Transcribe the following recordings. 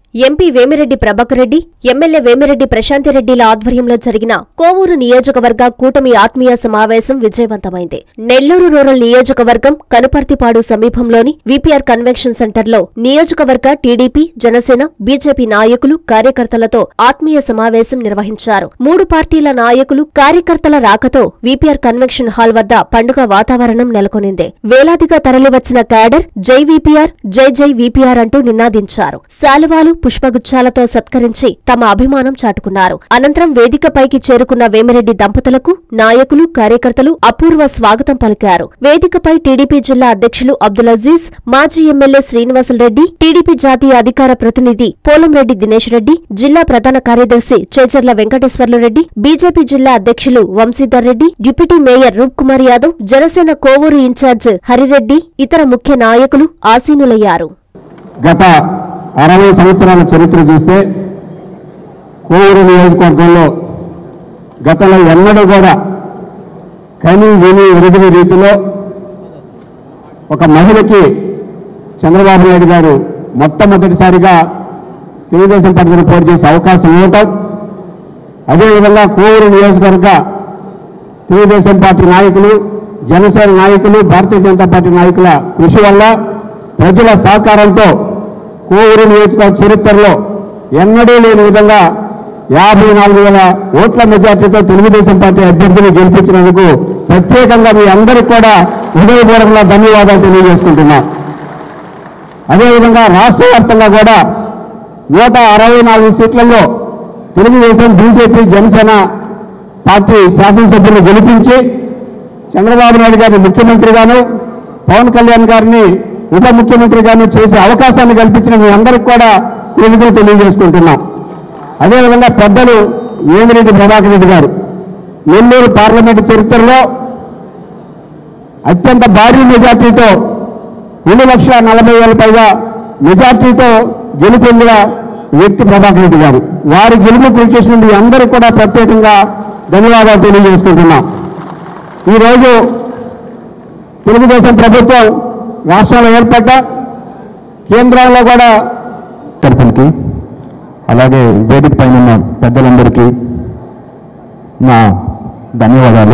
MP Vemireddy Prabhakar Reddy MLA Vemireddy ప్రశాంతిరెడ్డిల ఆధ్వర్యంలో జరిగిన కోవూరు నియోజకవర్గ కూటమి ఆత్మీయ సమావేశం విజయవంతమైంది నెల్లూరు రూరల్ నియోజకవర్గం కనుపర్తిపాడు సమీపంలోని విపిఆర్ కన్వెన్షన్ సెంటర్లో నియోజకవర్గ టీడీపీ జనసేన బీజేపీ నాయకులు కార్యకర్తలతో ఆత్మీయ సమావేశం నిర్వహించారు మూడు పార్టీల నాయకులు కార్యకర్తల రాకతో విపిఆర్ కన్వెన్షన్ హాల్ వద్ద పండుగ వాతావరణం నెలకొనింది వేలాదిగా తరలివచ్చిన క్యాడర్ జై విపిఆర్ జై జై విపిఆర్ అంటూ నినాదించారు శాలువాలు పుష్పగుచ్చాలతో సత్కరించి తమ అభిమానం చాటుకున్నారు అనంతరం వేదికపైకి చేరుకున్న వేమిరెడ్డి దంపతులకు నాయకులు కార్యకర్తలు అపూర్వ స్వాగతం పలికారు వేదికపై టీడీపీ జిల్లా అధ్యక్షులు అబ్దుల్ అజీజ్ మాజీ ఎమ్మెల్యే శ్రీనివాసులరెడ్డి టీడీపీ జాతీయ అధికార ప్రతినిధి పోలంరెడ్డి దినేష్ రెడ్డి జిల్లా ప్రధాన కార్యదర్శి చేచర్ల వెంకటేశ్వర్లు రెడ్డి బీజేపీ జిల్లా అధ్యక్షులు Vamsidhar Reddy deputy mayor Roop Kumar Yadav Janasena Kovur incharge Hari Reddy ఇతర ముఖ్య నాయకులు ఆసీనులయ్యారు గత అరవై సంవత్సరాల చరిత్ర చూస్తే కోవూరు నియోజకవర్గంలో గతంలో ఎన్నడూ కూడా కని విని ఎరుగని రీతిలో ఒక మహిళకి చంద్రబాబు నాయుడు గారు మొట్టమొదటిసారిగా తెలుగుదేశం పార్టీని పోటీ చేసే అవకాశం ఇవ్వటం అదేవిధంగా కోవూరు నియోజకవర్గ తెలుగుదేశం పార్టీ నాయకులు జనసేన నాయకులు భారతీయ జనతా పార్టీ నాయకుల కృషి వల్ల ప్రజల సహకారంతో కోవూరు నియోజకవర్గ చరిత్రలో ఎన్నడూ లేని విధంగా యాభై నాలుగు వేల ఓట్ల మెజార్టీతో తెలుగుదేశం పార్టీ అభ్యర్థిని గెలిపించినందుకు ప్రత్యేకంగా మీ అందరికీ కూడా హృదయపూర్వకంగా ధన్యవాదాలు తెలియజేసుకుంటున్నాం అదేవిధంగా రాష్ట్ర వ్యాప్తంగా కూడా నూట అరవై నాలుగు సీట్లలో తెలుగుదేశం బీజేపీ జనసేన పార్టీ శాసనసభ్యులు గెలిపించి చంద్రబాబు నాయుడు గారిని ముఖ్యమంత్రిగాను పవన్ కళ్యాణ్ గారిని ఉప ముఖ్యమంత్రిగాను చేసే అవకాశాన్ని కల్పించిన మీ అందరికి కూడా కృతజ్ఞతలు తెలియజేసుకుంటున్నాం అదేవిధంగా పెద్దలు వేమిరెడ్డి ప్రభాకర్ రెడ్డి గారు నెల్లూరు పార్లమెంటు చరిత్రలో అత్యంత భారీ మెజార్టీతో రెండు లక్షల నలభై వేల పైగా మెజార్టీతో గెలుపొందిన వ్యక్తి ప్రభాకర్ రెడ్డి గారు వారి గెలుపు కృషి చేసిన మీ అందరికీ కూడా ప్రత్యేకంగా ధన్యవాదాలు తెలియజేసుకుంటున్నాం ఈరోజు తెలుగుదేశం ప్రభుత్వం రాష్ట్రంలో ఏర్పడ్డ కేంద్రంలో కూడా పెద్దలకి అలాగే వేదిక పైన ఉన్న పెద్దలందరికీ నా ధన్యవాదాలు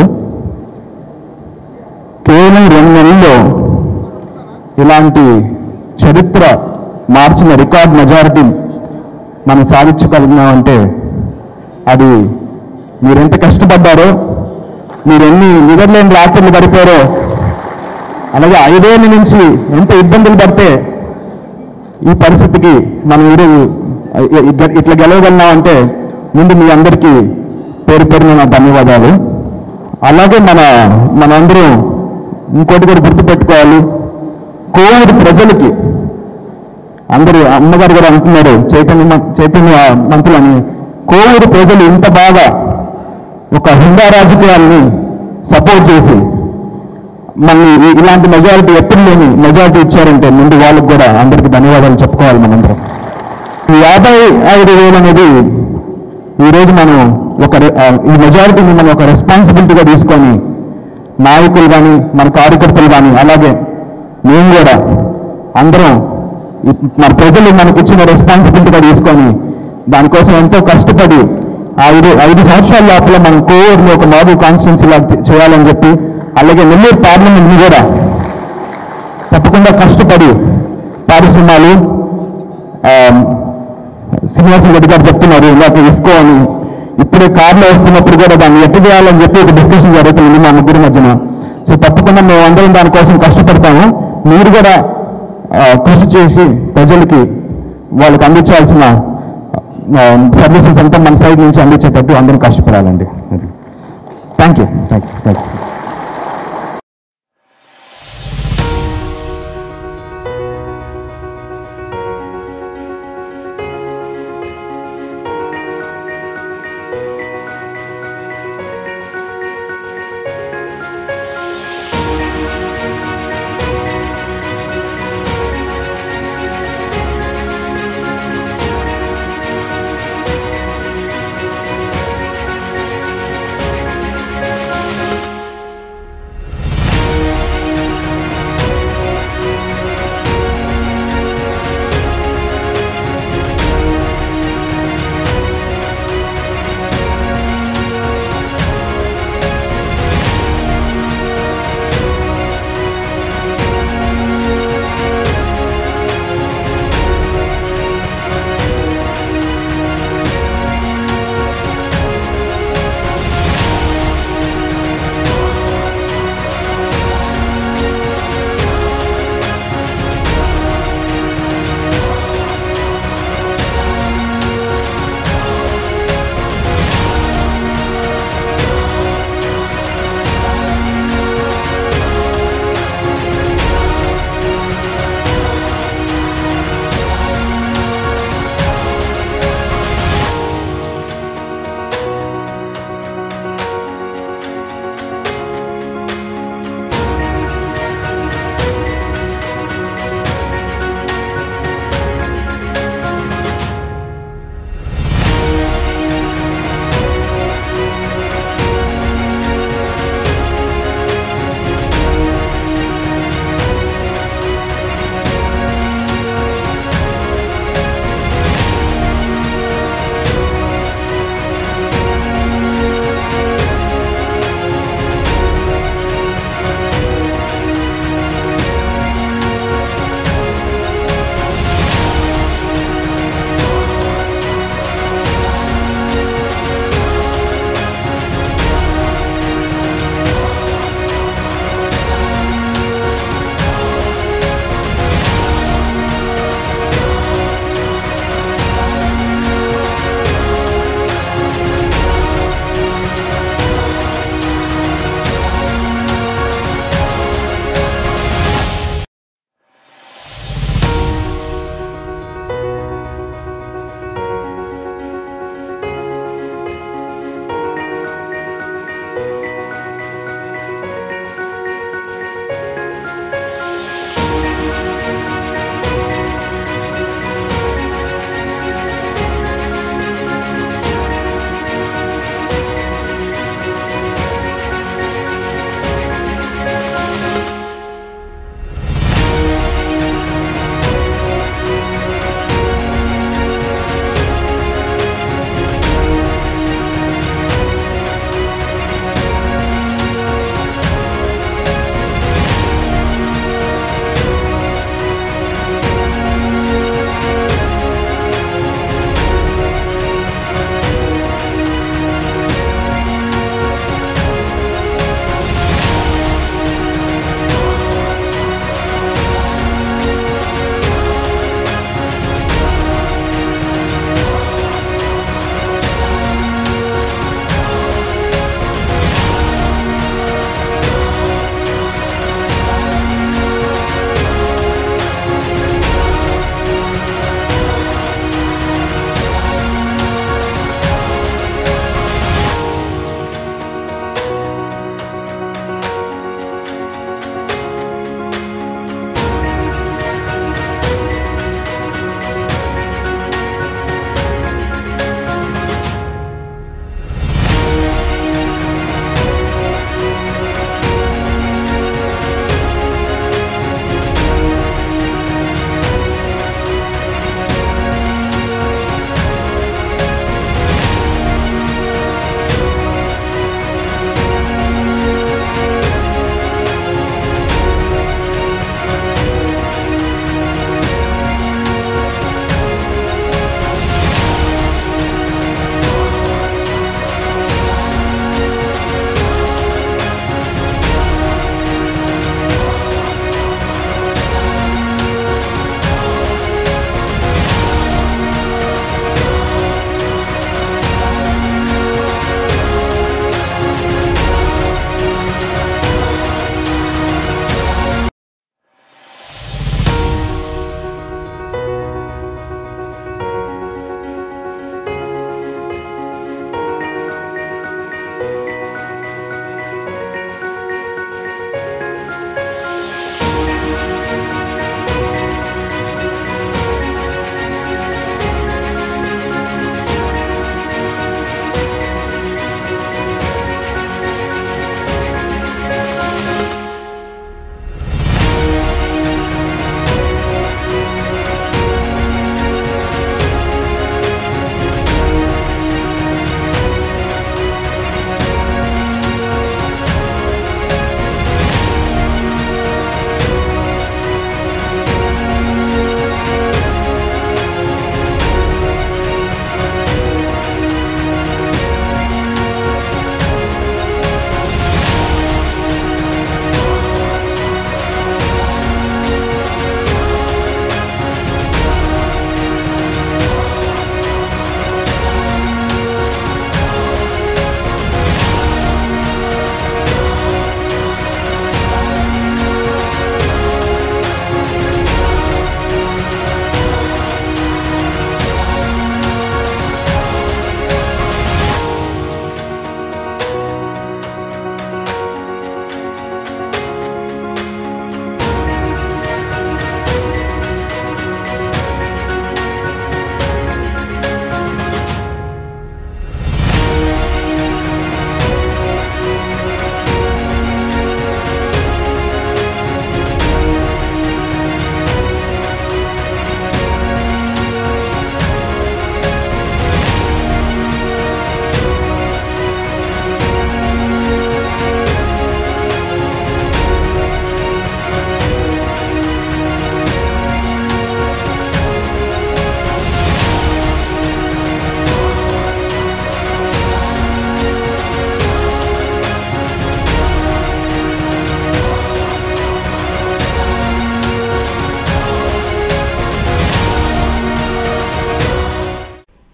కేవలం రెండు నెలల్లో ఇలాంటి చరిత్ర మార్చిన రికార్డ్ మెజారిటీ మనం సాధించగలిగినామంటే అది మీరెంత కష్టపడ్డారో మీరు ఎన్ని నిద్రలేని రాత్రులు గడిపారో అలాగే ఐదేళ్ళ నుంచి ఎంత ఇబ్బందులు పడితే ఈ పరిస్థితికి మనం ఈరోజు ఇ- ఇట్లా గెలవగలిగినామంటే ముందు మీ అందరికీ పేరు పేరున నా ధన్యవాదాలు అలాగే మన మనందరం ఇంకోటి కూడా గుర్తుపెట్టుకోవాలి కోవిడ్ ప్రజలకి అందరూ అమ్మగారు కూడా అంటున్నారు చైతన్య మ- చైతన్య మంత్రులు అని కోవిడ్ ప్రజలు ఇంత బాగా ఒక హిందా రాజకీయాల్ని సపోర్ట్ చేసి మళ్ళీ ఈ- ఇలాంటి మెజారిటీ ఎప్పుడు లేని మెజారిటీ ఇచ్చారంటే ముందు వాళ్ళకి కూడా అందరికీ ధన్యవాదాలు చెప్పుకోవాలి మనందరం ఈ యాభై ఐదు వేలు అనేది ఈరోజు మనం ఒక రె- ఆ, ఈ మెజారిటీని మనం ఒక రెస్పాన్సిబిలిటీగా తీసుకొని నాయకులు కానీ మన కార్యకర్తలు కానీ అలాగే మేము కూడా అందరం ఈ- మన ప్రజలు మనకు ఇచ్చిన రెస్పాన్సిబిలిటీగా తీసుకొని దానికోసం ఎంతో కష్టపడి ఆ ఐదు ఐదు సంవత్సరాల లోపల మనం కోవిడ్ని ఒక మోడల్ కాన్స్టిట్యున్సీ లాగా చేయాలని చెప్పి అలాగే నెల్లూరు పార్లమెంట్ని కూడా తప్పకుండా కష్టపడి పారిశ్రమాలు ఆ, శ్రీనివాసం రెడ్డి గారు చెప్తున్నారు ఇందాక ఇఫ్కో అని ఇప్పుడే కార్లో వస్తున్నప్పుడు కూడా దాన్ని ఎట్టు చేయాలని చెప్పి ఒక డిస్కషన్ జరుగుతుంది మా ముగ్గురి మధ్యన సో తప్పకుండా మేము అందరం దానికోసం కష్టపడతాము మీరు కూడా ఆ, కృషి చేసి ప్రజలకి వాళ్ళకి అందించాల్సిన సర్వీసెస్ అంతా మన సైడ్ నుంచి అందించేటట్టు అందరం కష్టపడాలండి thank you thank you thank you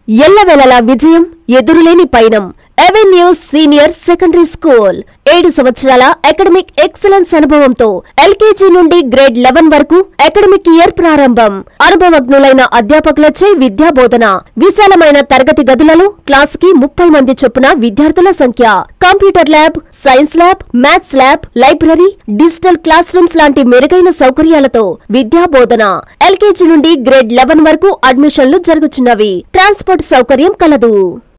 ఎల్లవెలలా విజయం ఎదురులేని పయనం ఎవెన్యూస్ సీనియర్ సెకండరీ స్కూల్ ఏడు సంవత్సరాల అకాడమిక్ ఎక్సలెన్స్ అనుభవంతో ఎల్కేజీ నుండి గ్రేడ్ లెవెన్ వరకు అకాడమిక్ ఇయర్ ప్రారంభం అనుభవజ్ఞులైన అధ్యాపకులచే విద్యా బోధన విశాలమైన తరగతి గదులలో క్లాస్ కి ముప్పై మంది చొప్పున విద్యార్థుల సంఖ్య computer lab science lab maths lab library digital classrooms లాంటి మెరుగైన సౌకర్యాలతో విద్యా బోధన ఎల్కేజీ నుండి గ్రేడ్ లెవెన్ వరకు అడ్మిషన్లు జరుగుతున్నవి ట్రాన్స్పోర్ట్ సౌకర్యం కలదు